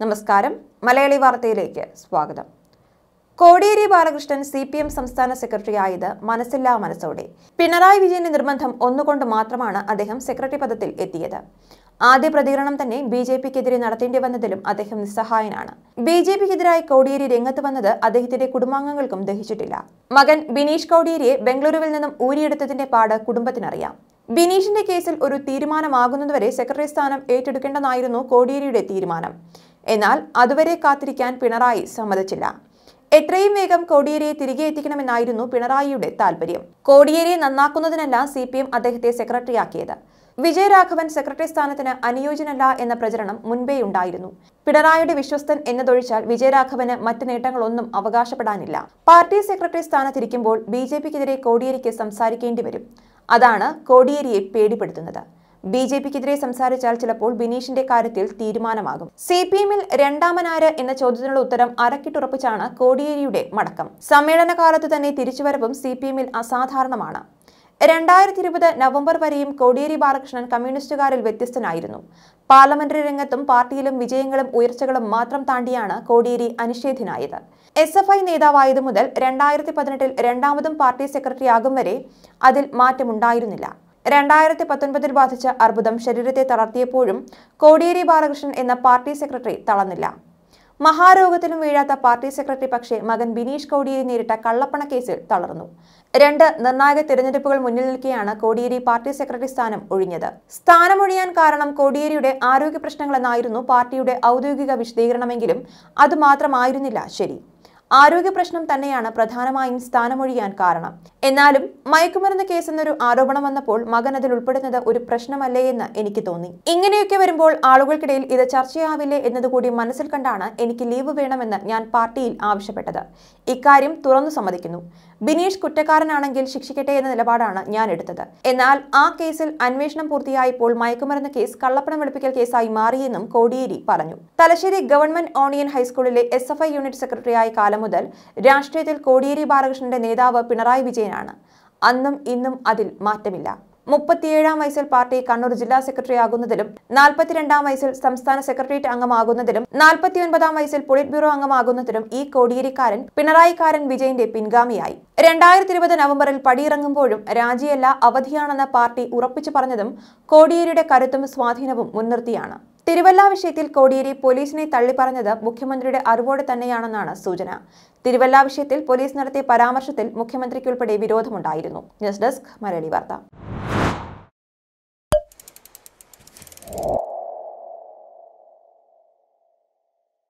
നമസ്കാരം മലയാളി വാർത്തയിലേക്ക് സ്വാഗതം Kodiyeri Balakrishnan C P M സംസ്ഥാന സെക്രട്ടറി ആയത് മനസ്സില്ലാ മനസ്സോടെ പിണറായി വിജയന്റെ നിർബന്ധം ഒന്നുകൊണ്ട് മാത്രമാണ് അദ്ദേഹം സെക്രട്ടറി പദത്തിൽ എത്തിയത് ആദ്യ പ്രതികരണം തന്നെ ബി ജെ പിക്കെതിരെ നടത്തേണ്ടി വന്നതിലും അദ്ദേഹം നിസ്സഹായനാണ് ബി ജെ പിക്കെതിരായി കോടിയേരി രംഗത്ത് വന്നത് അദ്ദേഹത്തിന്റെ കുടുംബാംഗങ്ങൾക്കും ദഹിച്ചിട്ടില്ല മകൻ ബിനീഷ് കോടിയേരിയെ ബംഗളൂരുവിൽ നിന്നും ഊരിയെടുത്തതിന്റെ പാട് കുടുംബത്തിനറിയാം ബിനീഷിന്റെ കേസിൽ ഒരു തീരുമാനമാകുന്നതുവരെ സെക്രട്ടറി സ്ഥാനം ഏറ്റെടുക്കേണ്ടെന്നായിരുന്നു കോടിയേരിയുടെ തീരുമാനം എന്നാൽ അതുവരെ കാത്തിരിക്കാൻ പിണറായി സമ്മതിച്ചില്ല എത്രയും വേഗം കോടിയേരിയെ തിരികെ എത്തിക്കണമെന്നായിരുന്നു പിണറായിയുടെ താല്പര്യം കോടിയേരിയെ നന്നാക്കുന്നതിനല്ല സി പി എം അദ്ദേഹത്തെ സെക്രട്ടറിയാക്കിയത് വിജയരാഘവൻ സെക്രട്ടറി സ്ഥാനത്തിന് അനുയോജ്യനല്ല എന്ന പ്രചരണം മുൻപേ ഉണ്ടായിരുന്നു പിണറായിയുടെ വിശ്വസ്തൻ എന്നതൊഴിച്ചാൽ വിജയരാഘവന് മറ്റ് നേട്ടങ്ങളൊന്നും അവകാശപ്പെടാനില്ല പാർട്ടി സെക്രട്ടറി സ്ഥാനത്തിരിക്കുമ്പോൾ ബി ജെ പിക്കെതിരെ കോടിയേരിക്ക് സംസാരിക്കേണ്ടി വരും അതാണ് കോടിയേരിയെ പേടിപ്പെടുത്തുന്നത് ബി ജെ പിക്കെതിരെ സംസാരിച്ചാൽ ചിലപ്പോൾ ബിനീഷിന്റെ കാര്യത്തിൽ തീരുമാനമാകും സി പി എമ്മിൽ രണ്ടാമനാര് എന്ന ചോദ്യത്തിനുള്ള ഉത്തരം അരക്കിട്ടുറപ്പിച്ചാണ് കോടിയേരിയുടെ മടക്കം സമ്മേളന കാലത്ത് തന്നെ തിരിച്ചുവരവും സി പി എമ്മിൽ അസാധാരണമാണ് രണ്ടായിരത്തി ഇരുപത് നവംബർ വരെയും കോടിയേരി ബാലകൃഷ്ണൻ കമ്മ്യൂണിസ്റ്റുകാരിൽ വ്യത്യസ്തനായിരുന്നു പാർലമെന്ററി രംഗത്തും പാർട്ടിയിലും വിജയങ്ങളും ഉയർച്ചകളും മാത്രം താണ്ടിയാണ് കോടിയേരി അനിഷേധ്യനായത് എസ് എഫ് ഐ നേതാവായതു മുതൽ രണ്ടായിരത്തി പതിനെട്ടിൽ രണ്ടാമതും പാർട്ടി സെക്രട്ടറിയാകും വരെ അതിൽ മാറ്റമുണ്ടായിരുന്നില്ല രണ്ടായിരത്തി പത്തൊൻപതിൽ ബാധിച്ച അർബുദം ശരീരത്തെ തളർത്തിയപ്പോഴും കോടിയേരി ബാലകൃഷ്ണൻ എന്ന പാർട്ടി സെക്രട്ടറി തളർന്നില്ല മഹാരോഗത്തിലും വീഴാത്ത പാർട്ടി സെക്രട്ടറി പക്ഷേ മകൻ ബിനീഷ് കോടിയേരി നേരിട്ട കള്ളപ്പണ കേസിൽ തളർന്നു രണ്ട് നിർണായക തിരഞ്ഞെടുപ്പുകൾ മുന്നിൽ നിൽക്കെയാണ് കോടിയേരി പാർട്ടി സെക്രട്ടറി സ്ഥാനം ഒഴിഞ്ഞത് സ്ഥാനമൊഴിയാൻ കാരണം കോടിയേരിയുടെ ആരോഗ്യ പ്രശ്നങ്ങളെന്നായിരുന്നു പാർട്ടിയുടെ ഔദ്യോഗിക വിശദീകരണമെങ്കിലും അത് മാത്രമായിരുന്നില്ല ശരി ആരോഗ്യ പ്രശ്നം തന്നെയാണ് പ്രധാനമായും സ്ഥാനമൊഴിയാൻ കാരണം എന്നാലും മയക്കുമരുന്ന് കേസ് എന്നൊരു ആരോപണം വന്നപ്പോൾ മകൻ അതിൽ ഉൾപ്പെടുന്നത് ഒരു പ്രശ്നമല്ലേ എന്ന് എനിക്ക് തോന്നി ഇങ്ങനെയൊക്കെ വരുമ്പോൾ ആളുകൾക്കിടയിൽ ഇത് ചർച്ചയാവില്ലേ എന്നതുകൂടി മനസ്സിൽ കണ്ടാണ് എനിക്ക് ലീവ് വേണമെന്ന് ഞാൻ പാർട്ടിയിൽ ആവശ്യപ്പെട്ടത് ഇക്കാര്യം തുറന്നു സമ്മതിക്കുന്നു ബിനീഷ് കുറ്റക്കാരനാണെങ്കിൽ ശിക്ഷിക്കട്ടെ എന്ന നിലപാടാണ് ഞാൻ എടുത്തത് എന്നാൽ ആ കേസിൽ അന്വേഷണം പൂർത്തിയായപ്പോൾ മയക്കുമരുന്ന് കേസ് കള്ളപ്പണം വെളുപ്പിക്കൽ കേസായി മാറിയെന്നും കോടിയേരി പറഞ്ഞു തലശ്ശേരി ഗവൺമെന്റ് ഓണിയൻ ഹൈസ്കൂളിലെ എസ് എഫ് ഐ യൂണിറ്റ് സെക്രട്ടറിയായ കാലം മുതൽ രാഷ്ട്രീയത്തിൽ കോടിയേരി ബാലകൃഷ്ണന്റെ നേതാവ് പിണറായി വിജയനാണ് അന്നും ഇന്നും അതിൽ മാറ്റമില്ല മുപ്പത്തിയേഴാം വയസ്സിൽ പാർട്ടി കണ്ണൂർ ജില്ലാ സെക്രട്ടറി ആകുന്നതിലും നാൽപ്പത്തിരണ്ടാം വയസ്സിൽ സംസ്ഥാന സെക്രട്ടേറിയറ്റ് അംഗമാകുന്നതിലും നാൽപ്പത്തിയൊൻപതാം വയസ്സിൽ പൊളിറ്റ് ബ്യൂറോ അംഗമാകുന്നതിലും ഈ കോടിയേരിക്കാരൻ പിണറായിക്കാരൻ വിജയന്റെ പിൻഗാമിയായി രണ്ടായിരത്തി ഇരുപത് നവംബറിൽ പടിയിറങ്ങുമ്പോഴും രാജിയല്ല അവധിയാണെന്ന് പാർട്ടി ഉറപ്പിച്ചു പറഞ്ഞതും കോടിയേരിയുടെ കരുത്തും സ്വാധീനവും മുൻനിർത്തിയാണ് തിരുവല്ല വിഷയത്തിൽ കോടിയേരി പോലീസിനെ തള്ളിപ്പറഞ്ഞത് മുഖ്യമന്ത്രിയുടെ അറിവോടെ തന്നെയാണെന്നാണ് സൂചന തിരുവല്ല വിഷയത്തിൽ പോലീസ് നടത്തിയ പരാമർശത്തിൽ മുഖ്യമന്ത്രിക്കുൾപ്പെടെ വിരോധമുണ്ടായിരുന്നു ന്യൂസ് ഡെസ്ക് മലയാളി വാർത്ത